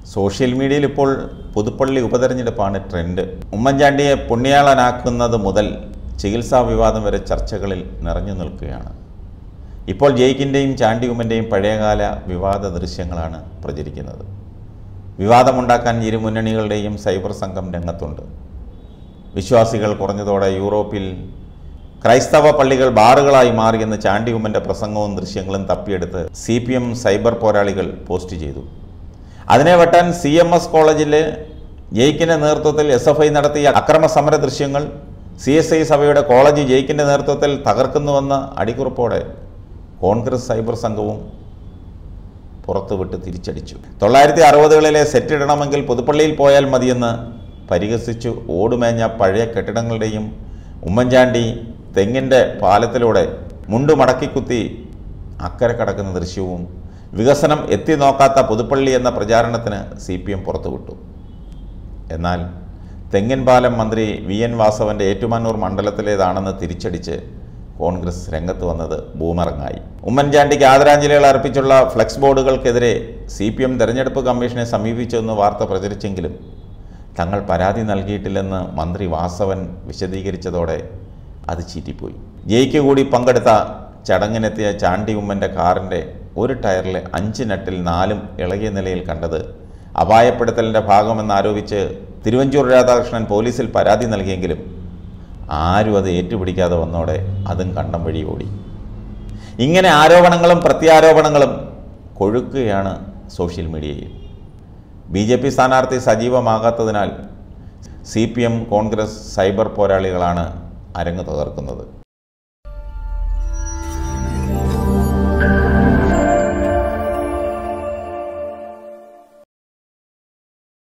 social മീഡിയയിൽ ഇപ്പോൾ Puthuppally ഉപതെരഞ്ഞെടുപ്പാണ് trend ഉമ്മൻചാണ്ടിയെ പുണ്യാളനാക്കുന്നത് മുതൽ ചികിത്സാ വിവാദം വരെ ചർച്ചകളിൽ നിറഞ്ഞു നിൽക്കുകയാണ് ഇപ്പോൾ ജയിക്കിൻ്റെയും ചാണ്ടി ഉമ്മൻ്റെയും പഴയകാല വിവാദ ദൃശ്യങ്ങളാണ് പ്രചരിക്കുന്നത് വിവാദമുണ്ടാക്കാൻ ഇരു മുന്നണികളുടെയും സൈബർ സംഘം രംഗത്തുണ്ട് വിശ്വാസികൾ കുറഞ്ഞതോടെ യൂറോപ്പിൽ ക്രൈസ്തവ പള്ളികൾ ബാറുകളായി മാറിയെന്ന് ചാണ്ടി ഉമ്മൻ്റെ പ്രസംഗവും ദൃശ്യങ്ങളും തപ്പിയെടുത്ത് സി പി എം സൈബർ പോരാളികൾ പോസ്റ്റ് ചെയ്തു അതിനെ വെട്ടാൻ സി എം എസ് കോളേജിലെ ജയിക്കിൻ്റെ നേതൃത്വത്തിൽ എസ് എഫ് ഐ നടത്തിയ അക്രമ സമര ദൃശ്യങ്ങൾ സി എസ് ഐ സഭയുടെ കോളേജ് ജയിക്കിൻ്റെ നേതൃത്വത്തിൽ തകർക്കുന്നുവെന്ന അടിക്കുറിപ്പോടെ കോൺഗ്രസ് സൈബർ സംഘവും പുറത്തുവിട്ട് തിരിച്ചടിച്ചു തൊള്ളായിരത്തി അറുപതുകളിലെ സെറ്റ് ഇടണമെങ്കിൽ പുതുപ്പള്ളിയിൽ പോയാൽ മതിയെന്ന് പരിഹസിച്ചു ഓടുമേഞ്ഞ പഴയ കെട്ടിടങ്ങളുടെയും ഉമ്മൻചാണ്ടി തെങ്ങിൻ്റെ പാലത്തിലൂടെ മുണ്ടു മടക്കിക്കുത്തി അക്കരെ കടക്കുന്ന ദൃശ്യവും വികസനം എത്തി നോക്കാത്ത പുതുപ്പള്ളി എന്ന പ്രചാരണത്തിന് സി പി എം പുറത്തുവിട്ടു എന്നാൽ തെങ്ങിൻ പാലം മന്ത്രി വി എൻ വാസവൻ്റെ ഏറ്റുമാനൂർ മണ്ഡലത്തിലേതാണെന്ന് തിരിച്ചടിച്ച് കോൺഗ്രസ് രംഗത്ത് വന്നത് ബൂമറങ്ങായി ഉമ്മൻചാണ്ടിക്ക് ആദരാഞ്ജലികൾ അർപ്പിച്ചുള്ള ഫ്ലെക്സ് ബോർഡുകൾക്കെതിരെ സി പി എം തെരഞ്ഞെടുപ്പ് കമ്മീഷനെ സമീപിച്ചുവെന്ന് വാർത്ത പ്രചരിച്ചെങ്കിലും തങ്ങൾ പരാതി നൽകിയിട്ടില്ലെന്ന് മന്ത്രി വാസവൻ വിശദീകരിച്ചതോടെ അത് ചീറ്റിപ്പോയി ജയിക്ക് കൂടി പങ്കെടുത്ത ചടങ്ങിനെത്തിയ ചാണ്ടി ഉമ്മൻ്റെ കാറിൻ്റെ ഒരു ടയറിലെ അഞ്ച് നട്ടിൽ നാലും ഇളകിയ നിലയിൽ കണ്ടത് അപായപ്പെടുത്തലിൻ്റെ ഭാഗമെന്ന് ആരോപിച്ച് തിരുവഞ്ചൂർ രാധാകൃഷ്ണൻ പോലീസിൽ പരാതി നൽകിയെങ്കിലും ആരും അത് ഏറ്റുപിടിക്കാതെ വന്നോടെ അതും കണ്ടം വഴി ഓടി ഇങ്ങനെ ആരോപണങ്ങളും പ്രത്യാരോപണങ്ങളും കൊഴുക്കുകയാണ് സോഷ്യൽ മീഡിയയിൽ ബി ജെ പി സ്ഥാനാർത്ഥി സജീവമാകാത്തതിനാൽ C P M Congress cyber പോരാളികളാണ് അരങ്ങ് തകർക്കുന്നത്